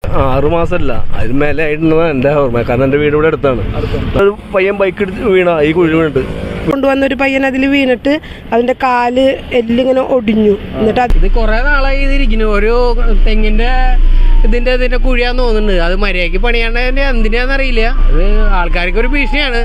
ആറ് മാസമല്ല അതിന് മേലെ ആയിട്ടുണ്ടെന്ന് എൻ്റെ ഓർമ്മ കാരണം എൻ്റെ വീട് ഇവിടെ അടുത്താണ് ഒരു പയ്യൻ ബൈക്ക് എടുത്ത് വീണ ഈ കുഴി വീണിട്ട് കൊണ്ടുവന്ന ഒരു പയ്യൻ അതിൽ വീണിട്ട് അതിന്റെ കാല് എല്ലിങ്ങനെ ഒടിഞ്ഞു എന്നിട്ട് അത് ഇത് കുറെ നാളായി ഇതിരിക്കുന്നു ഒരു തെങ്ങിന്റെ ഇതിന്റെ ഇതിന്റെ കുഴിയാന്ന് തോന്നുന്നുണ്ട് അത് മര്യാദക്ക് പണിയാണ്ട് എന്തിനാന്നറിയില്ല അത് ആൾക്കാർക്ക് ഒരു ഭീഷണിയാണ്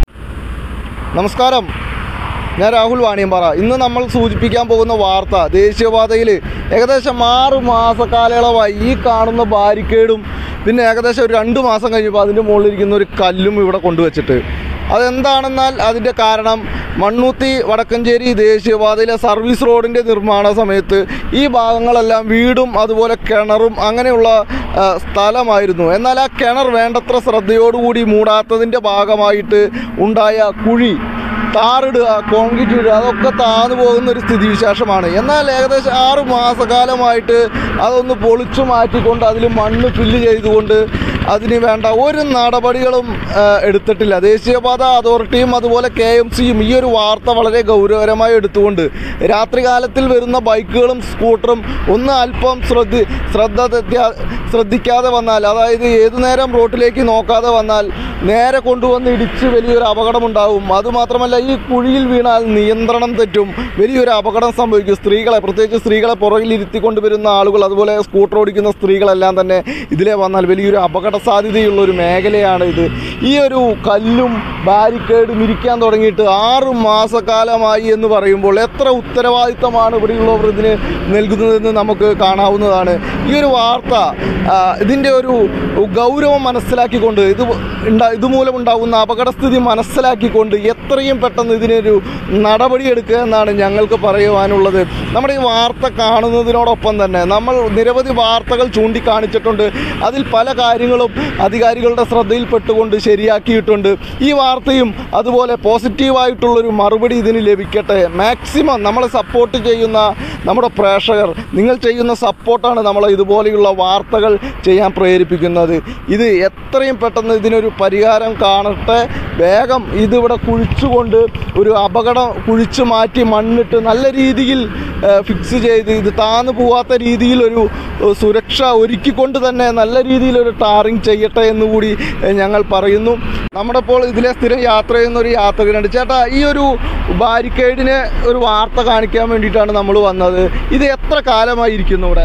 നമസ്കാരം ഞാൻ രാഹുൽ വാണിയമ്പാറ ഇന്ന് നമ്മൾ സൂചിപ്പിക്കാൻ പോകുന്ന വാർത്ത ദേശീയപാതയിൽ ഏകദേശം ആറ് മാസ കാലയളവായി ഈ കാണുന്ന ബാരിക്കേഡും പിന്നെ ഏകദേശം ഒരു രണ്ട് മാസം കഴിഞ്ഞപ്പോൾ അതിൻ്റെ മുകളിലിരിക്കുന്ന ഒരു കല്ലും ഇവിടെ കൊണ്ടുവച്ചിട്ട് അതെന്താണെന്നാൽ അതിൻ്റെ കാരണം മണ്ണൂത്തി വടക്കഞ്ചേരി ദേശീയപാതയിലെ സർവീസ് റോഡിൻ്റെ നിർമ്മാണ സമയത്ത് ഈ ഭാഗങ്ങളെല്ലാം വീടും അതുപോലെ കിണറും അങ്ങനെയുള്ള ആ, സ്ഥലമായിരുന്നു എന്നാൽ ആ കിണർ വേണ്ടത്ര ശ്രദ്ധയോടുകൂടി മൂടാത്തതിൻ്റെ ഭാഗമായിട്ട് ഉണ്ടായ കുഴി താറിടുക കോൺക്രീറ്റ് ഇടുക അതൊക്കെ താന്നു പോകുന്ന ഒരു സ്ഥിതിവിശേഷമാണ് എന്നാൽ ഏകദേശം ആറ് മാസക്കാലമായിട്ട് അതൊന്ന് പൊളിച്ചു മാറ്റിക്കൊണ്ട് അതിൽ മണ്ണ് ഫില്ല് ചെയ്തുകൊണ്ട് അതിന് വേണ്ട ഒരു നടപടികളും ആ, എടുത്തിട്ടില്ല ദേശീയപാത അതോറിറ്റിയും അതുപോലെ കെ എം സിയും ഈ ഒരു വാർത്ത വളരെ ഗൗരവകരമായി എടുത്തുകൊണ്ട് രാത്രികാലത്തിൽ വരുന്ന ബൈക്കുകളും സ്കൂട്ടറും ഒന്ന് അല്പം ശ്രദ്ധി ശ്രദ്ധ തെറ്റാ- ശ്രദ്ധിക്കാതെ വന്നാൽ അതായത് ഏതു നേരം റോട്ടിലേക്ക് നോക്കാതെ വന്നാൽ നേരെ കൊണ്ടുവന്ന് ഇടിച്ച് വലിയൊരു അപകടമുണ്ടാവും അതുമാത്രമല്ല ഈ കുഴിയിൽ വീണാൽ നിയന്ത്രണം തെറ്റും വലിയൊരു അപകടം സംഭവിക്കും സ്ത്രീകളെ പ്രത്യേകിച്ച് സ്ത്രീകളെ പുറകിൽ ഇരുത്തിക്കൊണ്ട് വരുന്ന ആളുകൾ അതുപോലെ സ്കൂട്ടർ ഓടിക്കുന്ന സ്ത്രീകളെല്ലാം തന്നെ ഇതിലെ വന്നാൽ വലിയൊരു അപകട സാധ്യതയുള്ള ഒരു മേഖലയാണ് ഇത് ഈ ഒരു കല്ലും ബാരിക്കേഡും ഇരിക്കാൻ തുടങ്ങിയിട്ട് ആറ് മാസക്കാലമായി എന്ന് പറയുമ്പോൾ എത്ര ഉത്തരവാദിത്തമാണ് ഇവിടെയുള്ളവർ ഇതിന് നൽകുന്നതെന്ന് നമുക്ക് കാണാവുന്നതാണ് ഈ ഒരു വാർത്ത ആ, ഇതിൻ്റെ ഒരു ഗൗരവം മനസ്സിലാക്കിക്കൊണ്ട് ഇത് ഉണ്ടാ ഇതുമൂലം ഉണ്ടാകുന്ന അപകടസ്ഥിതി മനസ്സിലാക്കിക്കൊണ്ട് എത്രയും പെട്ടെന്ന് ഇതിനൊരു നടപടി എടുക്കുക എന്നാണ് ഞങ്ങൾക്ക് പറയുവാനുള്ളത് നമ്മുടെ ഈ വാർത്ത കാണുന്നതിനോടൊപ്പം തന്നെ നമ്മൾ നിരവധി വാർത്തകൾ ചൂണ്ടിക്കാണിച്ചിട്ടുണ്ട് അതിൽ പല കാര്യങ്ങളും അധികാരികളുടെ ശ്രദ്ധയിൽപ്പെട്ടുകൊണ്ട് ശരിയാക്കിയിട്ടുണ്ട് ഈ വാർത്തയും അതുപോലെ പോസിറ്റീവായിട്ടുള്ളൊരു മറുപടി ഇതിന് ലഭിക്കട്ടെ മാക്സിമം നമ്മളെ സപ്പോർട്ട് ചെയ്യുന്ന നമ്മുടെ പ്രേക്ഷകർ നിങ്ങൾ ചെയ്യുന്ന സപ്പോർട്ടാണ് നമ്മളെ ഇതുപോലെയുള്ള വാർത്തകൾ ചെയ്യാൻ പ്രേരിപ്പിക്കുന്നത് ഇത് എത്രയും പെട്ടെന്ന് ഇതിനൊരു പരിഹാരം കാണട്ടെ വേഗം ഇതിവിടെ കുഴിച്ചുകൊണ്ട് ഒരു അപകടം കുഴിച്ചു മാറ്റി മണ്ണിട്ട് നല്ല രീതിയിൽ ഫിക്സ് ചെയ്ത് ഇത് താന്നു പോവാത്ത രീതിയിൽ ഒരു ഏഹ്, സുരക്ഷ ഒരുക്കിക്കൊണ്ട് തന്നെ നല്ല രീതിയിൽ ഒരു ടാറിങ് ചെയ്യട്ടെ എന്ന് കൂടി ഏഹ്, ഞങ്ങൾ പറയുന്നു നമ്മുടെ ഇപ്പോൾ ഇതിലെ സ്ഥിരം യാത്ര ചെയ്യുന്ന ഒരു യാത്രികനുണ്ട് ചേട്ടാ ഈ ഒരു ബാരിക്കേഡിനെ ഒരു വാർത്ത കാണിക്കാൻ വേണ്ടിയിട്ടാണ് നമ്മൾ വന്നത് ഇത് എത്ര കാലമായി ഇരിക്കുന്നു ഇവിടെ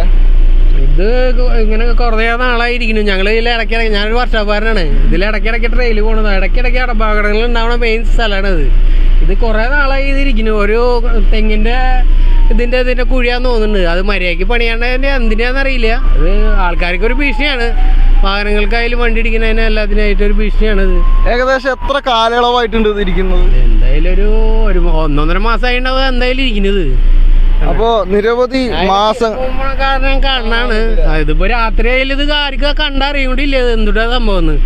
ഇത് ഇങ്ങനെ കുറേ നാളായിരിക്കുന്നു ഞങ്ങൾ ഇതിൽ ഇടയ്ക്കിടയ്ക്ക് ഞാനൊരു വർഷക്കാരനാണ് ഇതിൽ ഇടയ്ക്കിടയ്ക്ക് ട്രെയിൽ പോണത് ഇടയ്ക്കിടയ്ക്ക് അപകടങ്ങൾ ഉണ്ടാവുന്ന മെയിൻ സ്ഥലമാണ് ഇത് ഇത് കുറേ നാളായി ഇതിരിക്കുന്നു ഒരു തെങ്ങിന്റെ ഇതിന്റെ ഇതിന്റെ കുഴിയാന്ന് തോന്നുന്നുണ്ട് അത് മര്യാദക്ക് പണിയാണ്ട് എന്തിനാന്നറിയില്ല അത് ആൾക്കാർക്ക് ഒരു ഭീഷണിയാണ് വാഹനങ്ങൾക്കായാലും വണ്ടി ഇടിക്കുന്നതിന് എല്ലാത്തിനായിട്ട് ഒരു ഭീഷണിയാണ് ഇത് ഏകദേശം എത്ര കാലയളവായിട്ടുണ്ട് ഇത് ഇരിക്കുന്നത് എന്തായാലും ഒരു ഒരു ഒന്നൊന്നര മാസമായി ഉണ്ടാവും എന്തായാലും ഇരിക്കുന്നത് അപ്പോൾ നിരവധി മാസം പോകുമ്പോ കാരണം കാണാണ് ഇതിപ്പോ രാത്രി ആയാലും ഇത് ആർക്കും കണ്ടറിയൂടില്ല ഇത് എന്തുട്ടാ സംഭവം എന്ന്.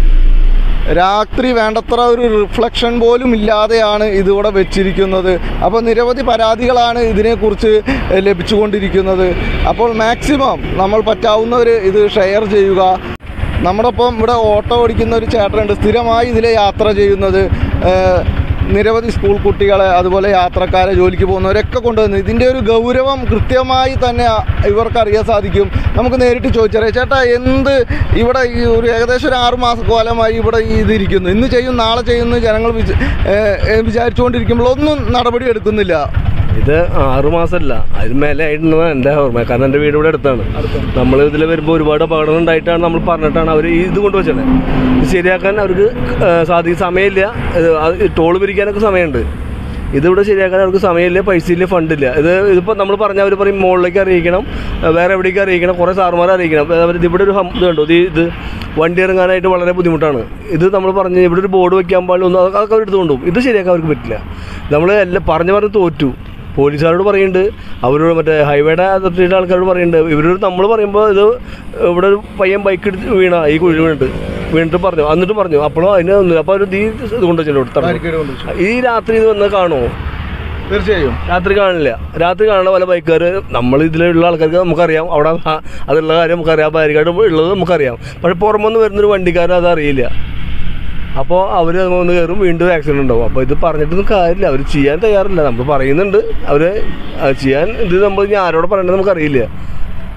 രാത്രി വേണ്ടത്ര ഒരു റിഫ്ലക്ഷൻ പോലും ഇല്ലാതെയാണ് ഇതിവിടെ വെച്ചിരിക്കുന്നത് അപ്പോൾ നിരവധി പരാതികളാണ് ഇതിനെക്കുറിച്ച് ലഭിച്ചുകൊണ്ടിരിക്കുന്നത് അപ്പോൾ മാക്സിമം നമ്മൾ പറ്റാവുന്നവർ ഇത് ഷെയർ ചെയ്യുക നമ്മുടെ ഒപ്പം ഇവിടെ ഓട്ടോ ഓടിക്കുന്ന ഒരു ചേട്ടനുണ്ട് സ്ഥിരമായി ഇതിലെ യാത്ര ചെയ്യുന്നത് ഏഹ്, നിരവധി സ്കൂൾ കുട്ടികളെ അതുപോലെ യാത്രക്കാരെ ജോലിക്ക് പോകുന്നവരൊക്കെ കൊണ്ടുവന്ന് ഇതിൻ്റെ ഒരു ഗൗരവം കൃത്യമായി തന്നെ ഇവർക്ക് അറിയാൻ സാധിക്കും നമുക്ക് നേരിട്ട് ചോദിച്ചറിയാം ചേട്ടാ എന്ത് ഇവിടെ ഈ ഒരു ഏകദേശം ഒരു ആറ് മാസക്കാലമായി ഇവിടെ ഈ ഇതിരിക്കുന്നു ഇന്ന് ചെയ്യും നാളെ ചെയ്യുന്ന ജനങ്ങൾ വിച ഏഹ്, ഏഹ്, വിചാരിച്ചുകൊണ്ടിരിക്കുമ്പോൾ ഒന്നും നടപടി എടുക്കുന്നില്ല ഇത് ആറ് മാസമല്ല അതിന് മേലെ ആയിട്ടുണ്ടെന്ന് എൻ്റെ ഓർമ്മ കാരണം എൻ്റെ വീട് ഇവിടെ അടുത്താണ് നമ്മൾ ഇതിൽ വരുമ്പോൾ ഒരുപാട് അപകടം ഉണ്ടായിട്ടാണ് നമ്മൾ പറഞ്ഞിട്ടാണ് അവർ ഇത് കൊണ്ടുവച്ചത് ഇത് ശരിയാക്കാൻ അവർക്ക് ഏഹ്, സാധി സമയമില്ല ഇത് അത് ടോൾ പിരിക്കാനൊക്കെ സമയമുണ്ട് ഇതിവിടെ ശരിയാക്കാൻ അവർക്ക് സമയമില്ല പൈസയില്ല ഫണ്ടില്ല ഇത് ഇതിപ്പോൾ നമ്മൾ പറഞ്ഞാൽ അവർ പറയും മുകളിലേക്ക് അറിയിക്കണം ഏഹ്, വേറെ എവിടേക്ക് അറിയിക്കണം കുറേ സാറുമാരെ അറിയിക്കണം അപ്പോൾ അവർ ഇവിടെ ഒരു ഹം- ഇത് കണ്ടോ ഇത് ഇത് വണ്ടി ഇറങ്ങാനായിട്ട് വളരെ ബുദ്ധിമുട്ടാണ് ഇത് നമ്മൾ പറഞ്ഞ് ഇവിടെ ഒരു ബോർഡ് വെക്കാൻ പാടില്ല ഒന്നും അതൊക്കെ അതൊക്കെ അവർ എടുത്ത് കൊണ്ടുപോകും ഇത് ശരിയാക്കാൻ അവർക്ക് പറ്റില്ല നമ്മൾ എല്ലാം പറഞ്ഞു പറഞ്ഞ് തോറ്റു പോലീസുകാരോട് പറയുന്നുണ്ട് അവരോട് മറ്റേ ഹൈവേയുടെ അതോറിറ്റിയുടെ ആൾക്കാരോട് പറയുന്നുണ്ട് ഇവരോട് നമ്മൾ പറയുമ്പോൾ ഇത് ഇവിടെ ഒരു പയ്യൻ ബൈക്ക് എടുത്ത് വീണ ഈ കുഴി വീണിട്ട് വീണിട്ട് പറഞ്ഞു എന്നിട്ട് പറഞ്ഞു അപ്പോഴും അതിന് ഒന്നുമില്ല അപ്പോൾ അവർ ഈ ഇത് കൊണ്ടുവച്ചല്ലോ ഈ രാത്രി ഇത് വന്ന് കാണുമോ തീർച്ചയായും രാത്രി കാണില്ല രാത്രി കാണുന്ന പല ബൈക്കുകാർ നമ്മൾ ഇതിലുള്ള ആൾക്കാർക്ക് നമുക്കറിയാം അവിടെ ആ- അതുള്ള കാര്യം നമുക്കറിയാം ബാരിക്കാട് ഉള്ളത് നമുക്കറിയാം പക്ഷെ പുറമൊന്ന് വരുന്നൊരു വണ്ടിക്കാരൻ അത് അറിയില്ല അപ്പോൾ അവർ വന്ന് കയറും വീണ്ടും ആക്സിഡൻറ്റ് ഉണ്ടാവും അപ്പോൾ ഇത് പറഞ്ഞിട്ടൊന്നും കാര്യമില്ല അവർ ചെയ്യാൻ തയ്യാറില്ല നമ്മൾ പറയുന്നുണ്ട് അവർ ചെയ്യാൻ ഇത് നമ്മൾ ഇനി ആരോട് പറയണമെന്ന് നമുക്കറിയില്ല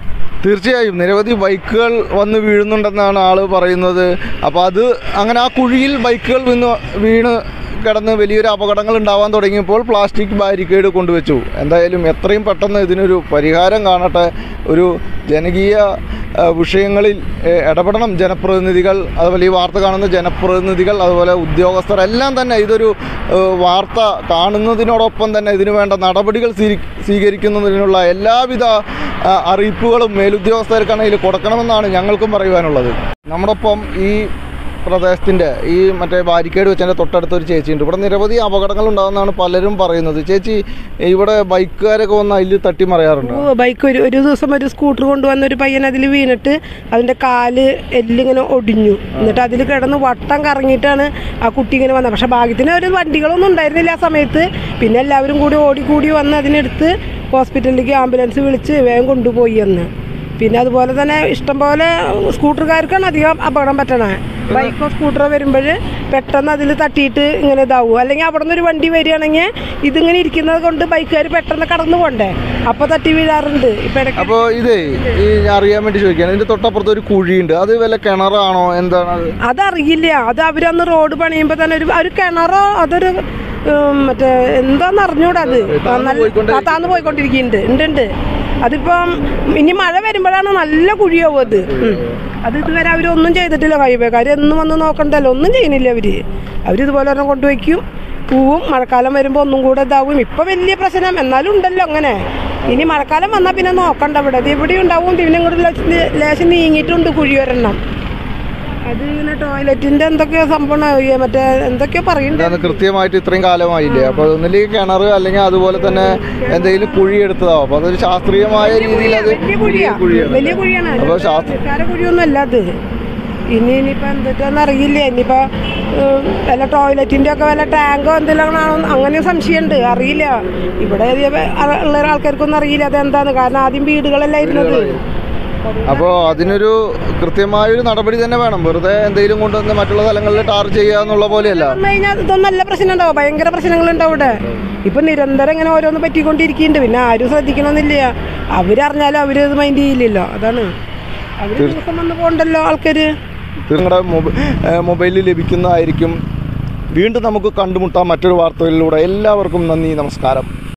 തീർച്ചയായും നിരവധി ബൈക്കുകൾ വന്ന് വീഴുന്നുണ്ടെന്നാണ് ആള് പറയുന്നത് അപ്പോൾ അത് അങ്ങനെ ആ കുഴിയിൽ ബൈക്കുകൾ വീണ് വീണ് കിടന്ന് വലിയൊരു അപകടങ്ങൾ ഉണ്ടാവാൻ തുടങ്ങിയപ്പോൾ പ്ലാസ്റ്റിക് ബാരിക്കേഡ് കൊണ്ടുവച്ചു എന്തായാലും എത്രയും പെട്ടെന്ന് ഇതിനൊരു പരിഹാരം കാണട്ടെ ഒരു ജനകീയ ആ, വിഷയങ്ങളിൽ ഏ, ഇടപെടണം ജനപ്രതിനിധികൾ അതുപോലെ ഈ വാർത്ത കാണുന്ന ജനപ്രതിനിധികൾ അതുപോലെ ഉദ്യോഗസ്ഥർ എല്ലാം തന്നെ ഇതൊരു ഏ, വാർത്ത കാണുന്നതിനോടൊപ്പം തന്നെ ഇതിനു വേണ്ട നടപടികൾ സ്വീ- സ്വീകരിക്കുന്നതിനുള്ള എല്ലാവിധ ആ, അറിയിപ്പുകളും മേലുദ്യോഗസ്ഥർക്കാണെങ്കിൽ കൊടുക്കണമെന്നാണ് ഞങ്ങൾക്കും പറയുവാനുള്ളത് നമ്മോടൊപ്പം ഈ പ്രദേശത്തിൻ്റെ ഈ മറ്റേ ബാരിക്കേഡ് വെച്ചതിൻ്റെ തൊട്ടടുത്ത് ഒരു ചേച്ചിയുണ്ട് ഇവിടെ നിരവധി അപകടങ്ങൾ ഉണ്ടാകുന്നതാണ് പലരും പറയുന്നത് ചേച്ചി ഇവിടെ ബൈക്കുകാരൊക്കെ വന്ന് അതിൽ തട്ടി മറിയാറുണ്ട് ഓ ബൈക്ക് ഒരു ഒരു ദിവസം ഒരു സ്കൂട്ടർ കൊണ്ടുവന്ന ഒരു പയ്യൻ അതിൽ വീണിട്ട് അതിൻ്റെ കാല് എല്ലിങ്ങനെ ഒടിഞ്ഞു എന്നിട്ട് അതിൽ കിടന്ന് വട്ടം കറങ്ങിയിട്ടാണ് ആ കുട്ടി ഇങ്ങനെ വന്നത് പക്ഷെ ഭാഗ്യത്തിന് ഒരു വണ്ടികളൊന്നും ഉണ്ടായിരുന്നില്ല ആ സമയത്ത് പിന്നെ എല്ലാവരും കൂടി ഓടിക്കൂടി വന്ന് അതിനെടുത്ത് ഹോസ്പിറ്റലിലേക്ക് ആംബുലൻസ് വിളിച്ച് വേഗം കൊണ്ടുപോയി അന്ന് പിന്നെ അതുപോലെ തന്നെ ഇഷ്ടംപോലെ സ്കൂട്ടർക്കാർക്കാണ് അധികം അപകടം പറ്റണേ ബൈക്കോ സ്കൂട്ടറോ വരുമ്പോൾ പെട്ടെന്ന് അതിൽ തട്ടിയിട്ട് ഇങ്ങനെ ഇതാവും അല്ലെങ്കിൽ അവിടെ നിന്ന് ഒരു വണ്ടി വരികയാണെങ്കിൽ ഇതിങ്ങനെ ഇരിക്കുന്നത് കൊണ്ട് ബൈക്കുകാർ പെട്ടെന്ന് കടന്നു പോണ്ടേ അപ്പോൾ തട്ടി വീഴാറുണ്ട് ഇപ്പം ഇടയ്ക്ക് അപ്പോൾ ഇതേ ഈ ഞാൻ അറിയാൻ വേണ്ടി ചോദിക്കുകയാണ് ഇതിൻ്റെ തൊട്ടപ്പുറത്ത് ഒരു കുഴിയുണ്ട് അത് വല്ല കിണറാണോ എന്താണ് അത് അതറിയില്ല അത് അവരന്ന് റോഡ് പണിയുമ്പോൾ തന്നെ ഒരു ഒരു കിണറോ അതൊരു ഉം, മറ്റേ എന്താന്ന് അറിഞ്ഞൂടാ അത് ആ, നല്ല ആ, താന്ന് പോയിക്കൊണ്ടിരിക്കുന്നുണ്ട് ഉണ്ട് ഉണ്ട് അതിപ്പം ഇനി മഴ വരുമ്പോഴാണ് നല്ല കുഴിയാവും അത് ഉം. അത് ഇതുവരെ അവരൊന്നും ചെയ്തിട്ടില്ല കൈവേക്കാർ എന്നും വന്ന് നോക്കണ്ടല്ലോ ഒന്നും ചെയ്യുന്നില്ല അവര് അവരിതുപോലെ ഒരെണ്ണം കൊണ്ടുവയ്ക്കും പൂവും മഴക്കാലം വരുമ്പോൾ ഒന്നും കൂടെ ഇതാവും ഇപ്പം വലിയ പ്രശ്നം എന്നാലും ഉണ്ടല്ലോ അങ്ങനെ ഇനി മഴക്കാലം വന്നാൽ പിന്നെ നോക്കണ്ട ഇവിടെ ഇത് ഇവിടെ ഉണ്ടാവും പിന്നെ ഇങ്ങോട്ട് ലേശം- ലേശം നീങ്ങിയിട്ടുണ്ട് കുഴി ഒരെണ്ണം അത് ഇങ്ങനെ ടോയ്ലറ്റിന്റെ എന്തൊക്കെയോ സംഭവം ഈ മറ്റേ എന്തൊക്കെയോ പറയുന്നുണ്ട് എന്താണ് കൃത്യമായിട്ട് ഇത്രയും കാലമായില്ലേ അപ്പോൾ ഒന്നില്ലെങ്കിൽ കിണർ അല്ലെങ്കിൽ അതുപോലെ തന്നെ എന്തെങ്കിലും കുഴി എടുത്തതാവും അപ്പോൾ അതൊരു ശാസ്ത്രീയമായ രീതിയിൽ അത് വലിയ കുഴിയാ കുഴിയാണ് വലിയ കുഴിയാണ് അപ്പോൾ ശാസ്ത്ര സർക്കാരെ കുഴിയൊന്നും അല്ല അത് ഇനി ഇനിയിപ്പോൾ എന്തൊക്കെയാന്ന് അറിയില്ല ഇനിയിപ്പോൾ ഉം, വല്ല ടോയ്ലറ്റിൻ്റെ ഒക്കെ വല്ല ടാങ്കോ എന്തെങ്കിലും ആണോ അങ്ങനെ സംശയമുണ്ട് അറിയില്ല ഇവിടെ അ- ഉള്ള ആൾക്കാർക്കൊന്നും അറിയില്ല അതെന്താന്ന് കാരണം ആദ്യം വീടുകളല്ല ഇരുന്നത് അപ്പോൾ അതിനൊരു കൃത്യമായൊരു നടപടി തന്നെ വേണം വെറുതെ എന്തെങ്കിലും കൊണ്ടുവന്ന് മറ്റുള്ള സ്ഥലങ്ങളിൽ ടാർ ചെയ്യുക എന്നുള്ള പോലെയല്ല വന്നു കഴിഞ്ഞാൽ ഇതൊന്നും നല്ല പ്രശ്നം ഉണ്ടാവും ഭയങ്കര പ്രശ്നങ്ങളുണ്ടാവും ഇവിടെ ഇപ്പൊ നിരന്തരം ഇങ്ങനെ ഓരോന്ന് പറ്റിക്കൊണ്ടിരിക്കുന്നുണ്ട് പിന്നെ ആരും ശ്രദ്ധിക്കണമെന്നില്ല അവരറിഞ്ഞാലും അവര് ഇത് മൈൻഡ് ചെയ്യില്ലല്ലോ അതാണ് അവര് ദിവസം വന്ന് പോകണ്ടല്ലോ ആൾക്കാര് നിങ്ങളുടെ മൊബൈലിൽ ലഭിക്കുന്നതായിരിക്കും വീണ്ടും നമുക്ക് കണ്ടുമുട്ടാം മറ്റൊരു വാർത്തകളിലൂടെ എല്ലാവർക്കും നന്ദി നമസ്കാരം